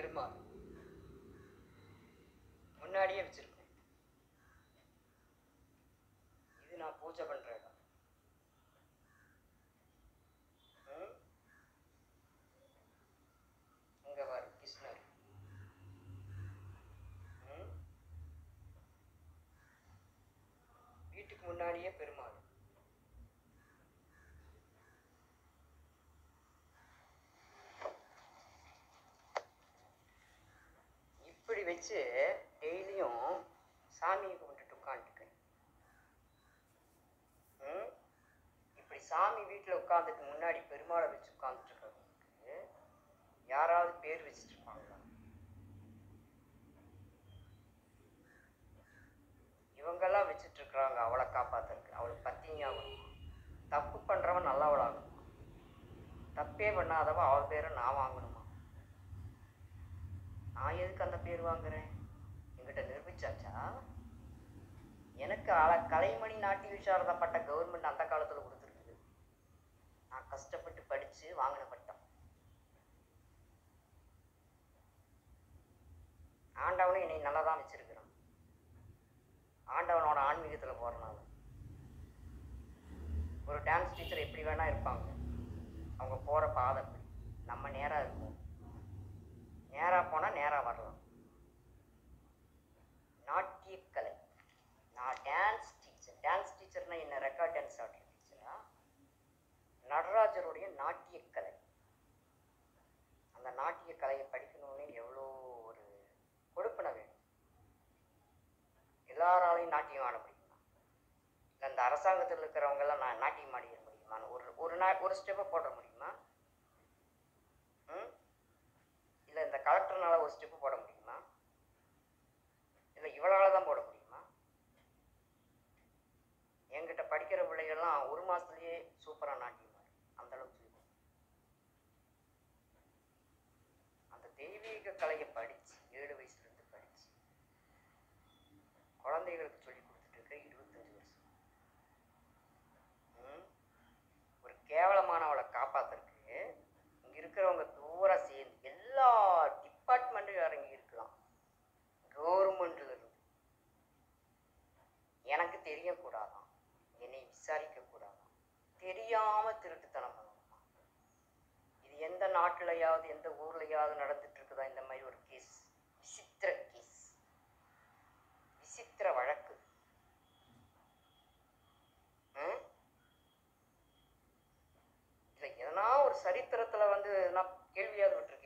பெருமாள் முன்னாடியே வச்சிருக்கேன் இது நான் பூஜை பண்ற இடம் ம்? இங்க பாரு கிருஷ்ணர் ம்? வீட்டுக்கு முன்னாடியே பெருமாள் இப்படி வச்சு டெய்லியும் சாமியை கும்பிட்டுட்டு உட்காந்துருக்கேன் ம் இப்படி சாமி வீட்டில் உட்காந்துட்டு முன்னாடி பெருமாளை வச்சு உட்காந்துட்டு இருக்கிறவங்களுக்கு யாராவது பேர் வச்சுட்டு இருப்பாங்களா இவங்கெல்லாம் வச்சுட்டு இருக்கிறாங்க அவளை காப்பாத்துறதுக்கு அவளுக்கு பத்தினியாகணும் தப்பு பண்றவன் நல்லவளாகணும் தப்பே பண்ணாதவன் அவள் பேரை நான் வாங்கணுமா நான் எதுக்கு அந்த பேர் வாங்குறேன் என்கிட்ட நிரூபிச்சாச்சா எனக்கு அல கலைமணி நாட்டிய விசாரத பட்ட கவர்மெண்ட் அந்த காலத்துல கொடுத்துருக்குது நான் கஷ்டப்பட்டு படிச்சு வாங்கின பட்டம் ஆண்டவனும் என்னை நல்லா தான் வச்சிருக்கிறான் ஆண்டவனோட ஆன்மீகத்துல போறனால ஒரு டான்ஸ் டீச்சர் எப்படி வேணா இருப்பாங்க அவங்க போற பாதை அப்படி நம்ம நேரா இருப்போம் நேரா போனா நேரா வரலாம் நாட்டியக்கலை நான் டான்ஸ் டீச்சர் டான்ஸ் டீச்சர்னா என்ன ரெக்கார்ட் டான்ஸ் ஆடுற டீச்சரா நடராஜருடைய நாட்டியக்கலை அந்த நாட்டிய கலையை படிக்கணும்னு எவ்வளோ ஒரு கொடுப்பனை வேணும் எல்லாராலையும் நாட்டியம் ஆட முடியுமா இல்லை இந்த அரசாங்கத்தில் இருக்கிறவங்க எல்லாம் நான் நாட்டியம் ஆடிட முடியுமா ஒரு ஒரு நா ஒரு ஸ்டெப்பை போட முடியுமா ம் இல்லை இந்த கலெக்டர்னால ஒரு ஸ்டெப்பு போட முடியுமா இல்லை இவளால தான் போட முடியுமா என்கிட்ட படிக்கிற பிள்ளைகள்லாம் ஒரு மாசத்துலயே சூப்பரா நாட்டியம் ஆடும் அந்த அளவுக்கு சொல்லி கொடுப்பேன். அந்த தெய்வீக கலையை படிச்சு ஏழு வயசுல இருந்து படிச்சு குழந்தைகளுக்கு சொல்லி கொடுத்துட்டு இருக்க இருபத்தஞ்சு வருஷம் ம்? ஒரு கேவலமானவளை காப்பாத்துறதுக்கு இங்க இருக்கிறவங்க தூரா சேர்ந்து எல்லா டிபார்ட்மெண்ட்டும் இறங்கி இருக்கலாம் கவர்மெண்ட்ல இருந்து எனக்கு தெரியக்கூடாதாம் என்னை விசாரிக்க கூடாதாம் தெரியாம திருட்டுத்தனம் பண்ணணுமா இது எந்த நாட்டுலயாவது எந்த ஊர்லயாவது நடந்துட்டு இருக்குதா இந்த மாதிரி ஒரு கேஸ் விசித்திர கேஸ் விசித்திர வழக்கு ம்? இல்ல எதனா ஒரு சரித்திரத்துல வந்து எதனா கேள்வியாவது விட்டுருக்கா